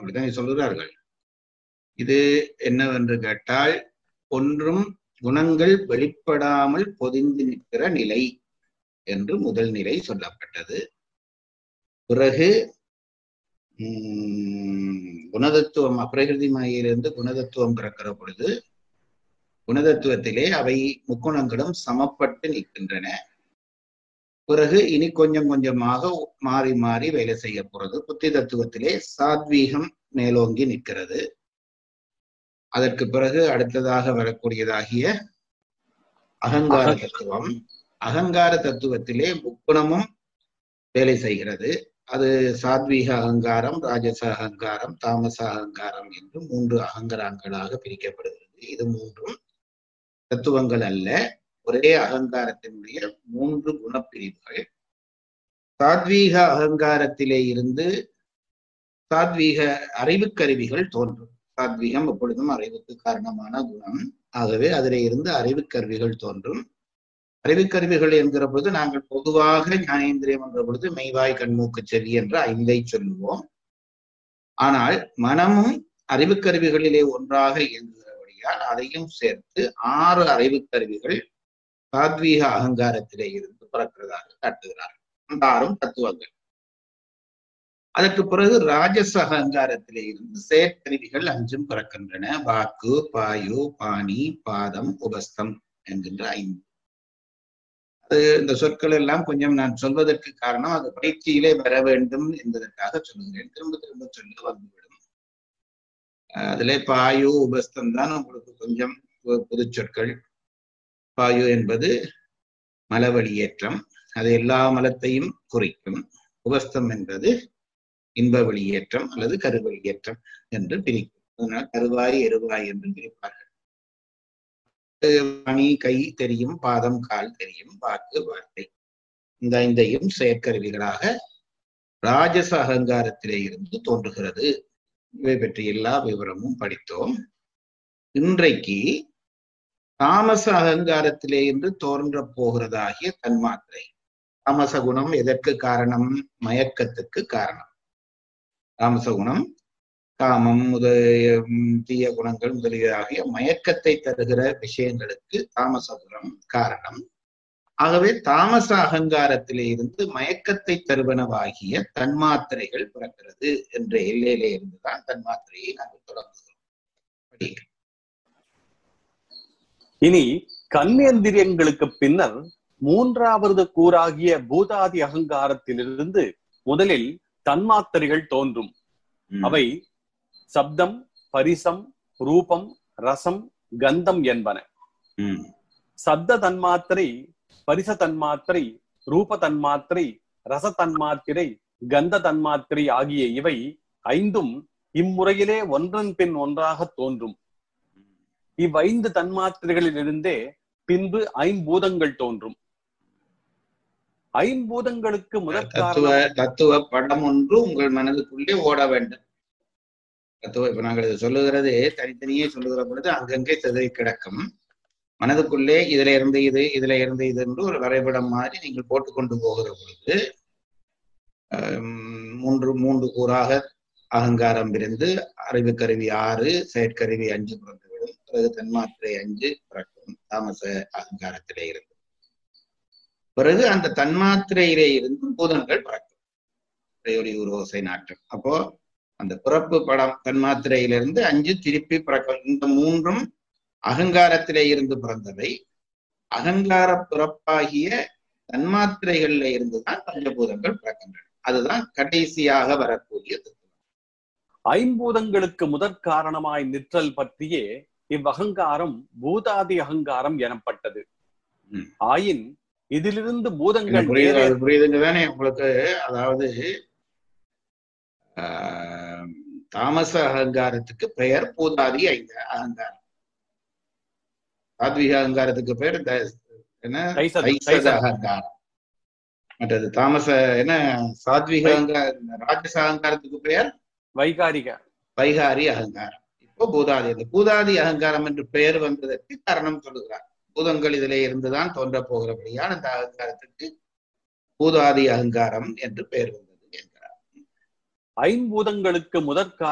அப்படித்தான் சொல்கிறார்கள் இது என்னவென்று கேட்டால் ஒன்றும் குணங்கள் வெளிப்படாமல் பொதிந்து நிற்கிற நிலை என்று முதல் நிலை சொல்லப்பட்டது பிறகு உம் குணதத்துவம் அப்பிரகிருதி மாயிலிருந்து குணதத்துவம் பிறக்கிற பொழுது குணதத்துவத்திலே அவை முக்குணங்களும் சமப்பட்டு நிற்கின்றன பிறகு இனி கொஞ்சம் கொஞ்சமாக மாறி மாறி வேலை செய்ய போறது புத்தி தத்துவத்திலே சாத்வீகம் மேலோங்கி நிற்கிறது அதற்கு பிறகு அடுத்ததாக வரக்கூடியதாகிய அகங்கார தத்துவம் அகங்கார தத்துவத்திலே முக்குணமும் வேலை செய்கிறது அது சாத்வீக அகங்காரம் ராஜச அகங்காரம் தாமச அகங்காரம் என்று மூன்று அகங்காரங்களாக பிரிக்கப்படுகிறது இது மூன்றும் தத்துவங்கள் அல்ல ஒரே அகங்காரத்தினுடைய மூன்று குணப்பிரிவுகள் சாத்வீக அகங்காரத்திலே இருந்து சாத்வீக அறிவுக்கருவிகள் தோன்றும் சாத்வீகம் எப்பொழுதும் அறிவுக்கு காரணமான குணம் ஆகவே அதிலே இருந்து அறிவுக்கருவிகள் தோன்றும் அறிவுக்கருவிகள் என்கிற பொழுது நாங்கள் பொதுவாக ஞானேந்திரியம் என்ற பொழுது மெய்வாய் கண்மூக்கு செவி என்ற ஐந்தை சொல்லுவோம் ஆனால் மனமும் அறிவுக்கருவிகளிலே ஒன்றாக இயங்குகிறபடியால் அதையும் சேர்த்து ஆறு அறிவுக்கருவிகள் சாத்வீக அகங்காரத்திலே இருந்து பிறக்கிறதாக காட்டுகிறார் அந்த ஆறும் தத்துவங்கள் அதற்கு பிறகு ராஜச அகங்காரத்திலே இருந்து செயற்கருவிகள் அஞ்சும் பிறக்கின்றன வாக்கு பாயு பாணி பாதம் உபஸ்தம் என்கின்ற ஐந்து அது இந்த சொற்கள் எல்லாம் கொஞ்சம் நான் சொல்வதற்கு காரணம் அது பயிற்சியிலே வர வேண்டும் என்பதற்காக சொல்லுகிறேன் திரும்ப திரும்ப சொல்ல வந்துவிடும் அதிலே பாயு உபஸ்தம் தான் உங்களுக்கு கொஞ்சம் புது சொற்கள் பாயு என்பது மலவழியேற்றம் அது எல்லா மலத்தையும் குறிக்கும் உபஸ்தம் என்பது இன்ப வெளியேற்றம் அல்லது கருவெளியேற்றம் என்று பிரிக்கும் அதனால் கருவாய் எருவாய் என்று பிரிப்பார்கள் பணி கை தெரியும் பாதம் கால் தெரியும் வாக்கு வார்த்தை இந்த ஐந்தையும் செயற்கருவிகளாக ராஜச அகங்காரத்திலே இருந்து தோன்றுகிறது இவை பற்றி எல்லா விவரமும் படித்தோம் இன்றைக்கு தாமச அகங்காரத்திலே இருந்து தோன்ற போகிறதாகிய தன்மாத்திரை தாமச குணம் எதற்கு காரணம் மயக்கத்துக்கு காரணம் தாமச குணம் காமம் முதலிய தீய குணங்கள் முதலியதாகிய மயக்கத்தை தருகிற விஷயங்களுக்கு தாமச குணம் காரணம் ஆகவே தாமச அகங்காரத்திலே இருந்து மயக்கத்தை தருவனவாகிய தன்மாத்திரைகள் பிறக்கிறது என்ற எல்லையிலே இருந்துதான் தன்மாத்திரையை நாங்கள் தொடங்குகிறோம் இனி கண்மேந்திரியங்களுக்கு பின்னர் மூன்றாவது கூறாகிய பூதாதி அகங்காரத்திலிருந்து முதலில் தன்மாத்திரைகள் தோன்றும் அவை சப்தம் பரிசம் ரூபம் ரசம் கந்தம் என்பன சப்த தன்மாத்திரை பரிச தன்மாத்திரை ரூப தன்மாத்திரை ரச தன்மாத்திரை கந்த தன்மாத்திரை ஆகிய இவை ஐந்தும் இம்முறையிலே ஒன்றன் பின் ஒன்றாக தோன்றும் இவ்வைந்து தன்மாத்திரைகளிலிருந்தே பின்பு ஐம்பூதங்கள் தோன்றும் ஐம்பூதங்களுக்கு முதற் தத்துவ தத்துவ படம் ஒன்று உங்கள் மனதுக்குள்ளே ஓட வேண்டும் தத்துவ இப்ப நாங்கள் இது சொல்லுகிறது தனித்தனியே சொல்லுகிற பொழுது அங்கங்கே சிதறி கிடக்கும் மனதுக்குள்ளே இதுல இருந்து இது இதுல இருந்து இது என்று ஒரு வரைபடம் மாதிரி நீங்கள் போட்டுக்கொண்டு போகிற பொழுது மூன்று மூன்று கூறாக அகங்காரம் இருந்து அறிவுக்கருவி ஆறு செயற்கருவி அஞ்சு பிறந்துவிடும் பிறகு தன்மாத்திரை அஞ்சு பிறக்கும் தாமச அகங்காரத்திலே இருந்து பிறகு அந்த தன்மாத்திரையிலே இருந்து பூதங்கள் பிறக்கும் ஒளி உரோசை நாட்டம் அப்போ அந்த பிறப்பு படம் தன்மாத்திரையிலிருந்து அஞ்சு திருப்பி பிறக்கும் இந்த மூன்றும் அகங்காரத்திலே இருந்து பிறந்தவை அகங்கார பிறப்பாகிய தன்மாத்திரைகள்ல இருந்துதான் பஞ்சபூதங்கள் பிறக்கின்றன அதுதான் கடைசியாக வரக்கூடிய தத்துவம் ஐம்பூதங்களுக்கு முதற் காரணமாய் நிற்றல் பற்றியே இவ்வகங்காரம் பூதாதி அகங்காரம் எனப்பட்டது ஆயின் இதிலிருந்து பூதங்கள் புரியுது புரியுதுங்க தானே உங்களுக்கு அதாவது தாமச அகங்காரத்துக்கு பெயர் பூதாதி ஐந்து அகங்காரம் சாத்விக அகங்காரத்துக்கு பெயர் என்ன அகங்காரம் மற்றது தாமச என்ன சாத்விக ராஜச அகங்காரத்துக்கு பெயர் வைகாரிக வைகாரி அகங்காரம் இப்போ பூதாதி அந்த பூதாதி அகங்காரம் என்று பெயர் வந்ததற்கு காரணம் சொல்லுகிறார் பூதங்கள் இதிலே இருந்துதான் தோன்ற போகிறபடியால் அந்த அகங்காரத்துக்கு பூதாதி அகங்காரம் என்று பெயர் வந்தது என்கிறார் ஐம்பூதங்களுக்கு முதற்